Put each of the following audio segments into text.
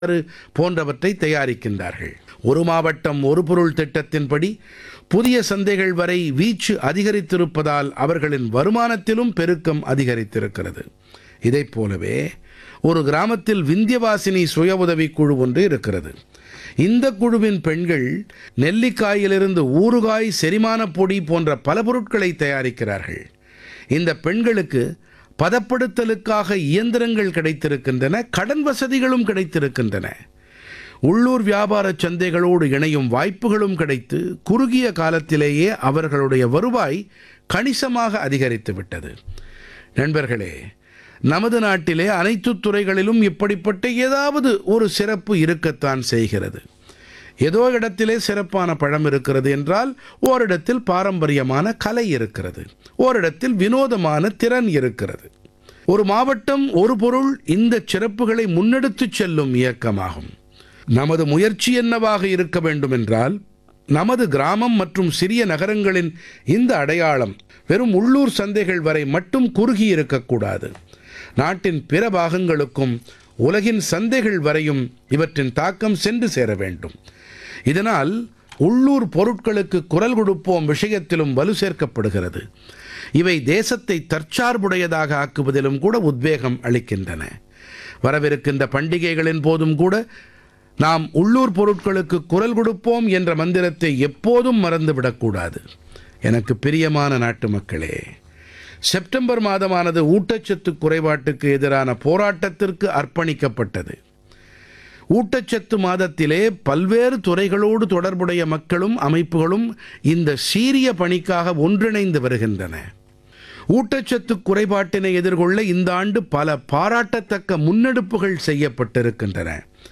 போன்றவற்றை தயாரிக்கின்றார்கள் ஒரு மாவட்டம் ஒரு பொருள் திட்டத்தின்படி புதிய சந்தைகள் வரை வீச்சு அதிகரித்திருப்பதால் அவர்களின் வருமானத்திலும் பெருக்கம் அதிகரித்திருக்கிறது இதைப் போலவே ஒரு கிராமத்தில் விந்தியவாசினி சுய உதவிக் குழு ஒன்று இருக்கிறது இந்த குழுவின் பெண்கள் நெல்லிக்காயிலிருந்து ஊறுகாய் செரிமானப் பொடி போன்ற பல பொருட்களை தயாரிக்கிறார்கள் இந்த பெண்களுக்கு பதப்படுத்தலுக்காக இயந்திரங்கள் கிடைத்திருக்கின்றன கடன் வசதிகளும் கிடைத்திருக்கின்றன உள்ளூர் வியாபாரச் சந்தைகளோடு இணையும் வாய்ப்புகளும் கிடைத்து குறுகிய காலத்திலேயே அவர்களுடைய வருவாய் கணிசமாக அதிகரித்து விட்டது நண்பர்களே நமது நாட்டிலே அனைத்து துறைகளிலும் இப்படிப்பட்ட ஏதாவது ஒரு சிறப்பு இருக்கத்தான் செய்கிறது ஏதோ இடத்திலே சிறப்பான பழம் இருக்கிறது என்றால் ஓரிடத்தில் பாரம்பரியமான கலை இருக்கிறது ஓரிடத்தில் வினோதமான திறன் இருக்கிறது ஒரு மாவட்டம் ஒரு பொருள் இந்த சிறப்புகளை முன்னெடுத்துச் செல்லும் இயக்கமாகும் நமது முயற்சி என்னவாக இருக்க வேண்டும் என்றால் நமது கிராமம் மற்றும் சிறிய நகரங்களின் இந்த அடையாளம் வெறும் உள்ளூர் சந்தைகள் வரை மட்டும் குறுகி இருக்கக்கூடாது நாட்டின் பிற பாகங்களுக்கும் உலகின் சந்தைகள் வரையும் இவற்றின் தாக்கம் சென்று சேர வேண்டும் இதனால் உள்ளூர் பொருட்களுக்கு குரல் கொடுப்போம் விஷயத்திலும் வலு சேர்க்கப்படுகிறது இவை தேசத்தை தற்சார்புடையதாக ஆக்குவதிலும் கூட உத்வேகம் அளிக்கின்றன வரவிருக்கின்ற பண்டிகைகளின் போதும் கூட நாம் உள்ளூர் பொருட்களுக்கு குரல் கொடுப்போம் என்ற மந்திரத்தை எப்போதும் மறந்துவிடக்கூடாது எனக்கு பிரியமான நாட்டு மக்களே செப்டம்பர் மாதமானது ஊட்டச்சத்து குறைபாட்டுக்கு எதிரான போராட்டத்திற்கு அர்ப்பணிக்கப்பட்டது ஊட்டச்சத்து மாதத்திலே பல்வேறு துறைகளோடு தொடர்புடைய மக்களும் அமைப்புகளும் இந்த சீரிய பணிக்காக ஒன்றிணைந்து வருகின்றன ஊட்டச்சத்து குறைபாட்டினை எதிர்கொள்ள இந்த ஆண்டு பல பாராட்டத்தக்க முன்னெடுப்புகள் செய்யப்பட்டிருக்கின்றன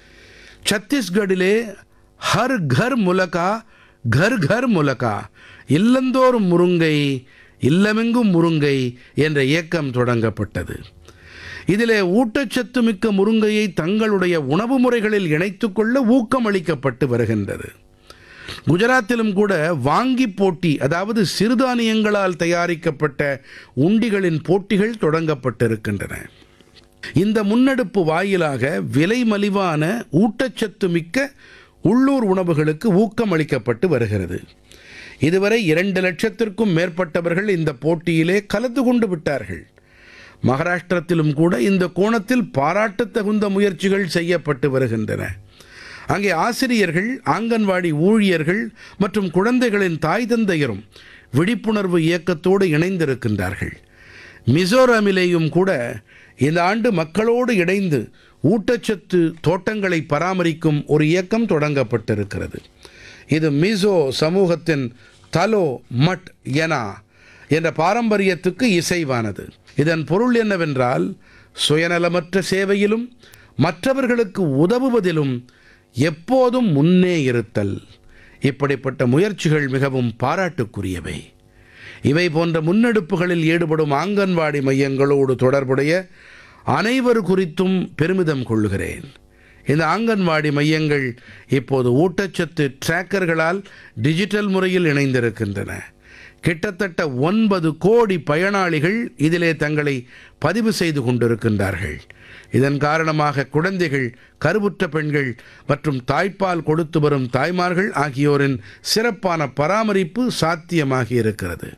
சத்தீஸ்கடிலே ஹர் கர் முலகா கர் கர் முலகா இல்லந்தோறும் முருங்கை இல்லமெங்கும் முருங்கை என்ற இயக்கம் தொடங்கப்பட்டது இதிலே ஊட்டச்சத்து மிக்க முருங்கையை தங்களுடைய உணவு முறைகளில் இணைத்துக் கொள்ள ஊக்கமளிக்கப்பட்டு வருகின்றது குஜராத்திலும் கூட வாங்கி போட்டி அதாவது சிறுதானியங்களால் தயாரிக்கப்பட்ட உண்டிகளின் போட்டிகள் தொடங்கப்பட்டிருக்கின்றன இந்த முன்னெடுப்பு வாயிலாக விலை மலிவான ஊட்டச்சத்து மிக்க உள்ளூர் உணவுகளுக்கு ஊக்கமளிக்கப்பட்டு வருகிறது இதுவரை இரண்டு லட்சத்திற்கும் மேற்பட்டவர்கள் இந்த போட்டியிலே கலந்து கொண்டு விட்டார்கள் மகாராஷ்டிரத்திலும் கூட இந்த கோணத்தில் பாராட்டத் தகுந்த முயற்சிகள் செய்யப்பட்டு வருகின்றன அங்கே ஆசிரியர்கள் ஆங்கன்வாடி ஊழியர்கள் மற்றும் குழந்தைகளின் தாய் தந்தையரும் விழிப்புணர்வு இயக்கத்தோடு இணைந்திருக்கின்றார்கள் மிசோரமிலேயும் கூட இந்த ஆண்டு மக்களோடு இணைந்து ஊட்டச்சத்து தோட்டங்களை பராமரிக்கும் ஒரு இயக்கம் தொடங்கப்பட்டிருக்கிறது இது மிசோ சமூகத்தின் தலோ மட் எனா என்ற பாரம்பரியத்துக்கு இசைவானது இதன் பொருள் என்னவென்றால் சுயநலமற்ற சேவையிலும் மற்றவர்களுக்கு உதவுவதிலும் எப்போதும் முன்னே இருத்தல் இப்படிப்பட்ட முயற்சிகள் மிகவும் பாராட்டுக்குரியவை இவை போன்ற முன்னெடுப்புகளில் ஈடுபடும் ஆங்கன்வாடி மையங்களோடு தொடர்புடைய அனைவர் குறித்தும் பெருமிதம் கொள்கிறேன் இந்த ஆங்கன்வாடி மையங்கள் இப்போது ஊட்டச்சத்து டிராக்கர்களால் டிஜிட்டல் முறையில் இணைந்திருக்கின்றன கிட்டத்தட்ட ஒன்பது கோடி பயனாளிகள் இதிலே தங்களை பதிவு செய்து கொண்டிருக்கின்றார்கள் இதன் காரணமாக குழந்தைகள் கருவுற்ற பெண்கள் மற்றும் தாய்ப்பால் கொடுத்து வரும் தாய்மார்கள் ஆகியோரின் சிறப்பான பராமரிப்பு சாத்தியமாகி இருக்கிறது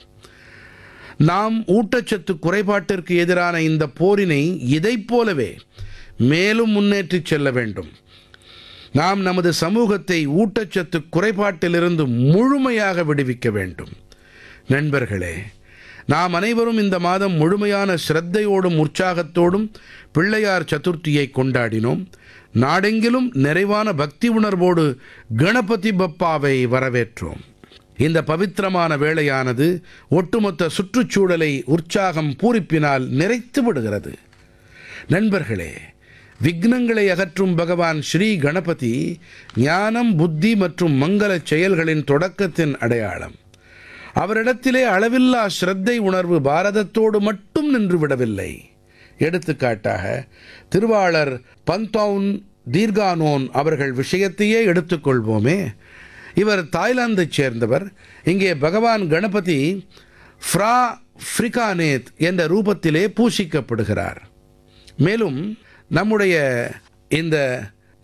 நாம் ஊட்டச்சத்து குறைபாட்டிற்கு எதிரான இந்த போரினை இதைப் போலவே மேலும் முன்னேற்றிச் செல்ல வேண்டும் நாம் நமது சமூகத்தை ஊட்டச்சத்து குறைபாட்டிலிருந்து முழுமையாக விடுவிக்க வேண்டும் நண்பர்களே நாம் அனைவரும் இந்த மாதம் முழுமையான சிரத்தையோடும் உற்சாகத்தோடும் பிள்ளையார் சதுர்த்தியை கொண்டாடினோம் நாடெங்கிலும் நிறைவான பக்தி உணர்வோடு கணபதி பப்பாவை வரவேற்றோம் இந்த பவித்திரமான வேளையானது ஒட்டுமொத்த சுற்றுச்சூழலை உற்சாகம் பூரிப்பினால் நிறைத்து விடுகிறது நண்பர்களே விக்னங்களை அகற்றும் பகவான் ஸ்ரீ கணபதி ஞானம் புத்தி மற்றும் மங்கள செயல்களின் தொடக்கத்தின் அடையாளம் அவரிடத்திலே அளவில்லா ஸ்ரத்தை உணர்வு பாரதத்தோடு மட்டும் நின்று விடவில்லை எடுத்துக்காட்டாக திருவாளர் பந்தௌன் தீர்கானோன் அவர்கள் விஷயத்தையே எடுத்துக்கொள்வோமே இவர் தாய்லாந்தைச் சேர்ந்தவர் இங்கே பகவான் கணபதி ஃப்ரா ஃப்ரிகானேத் என்ற ரூபத்திலே பூசிக்கப்படுகிறார் மேலும் நம்முடைய இந்த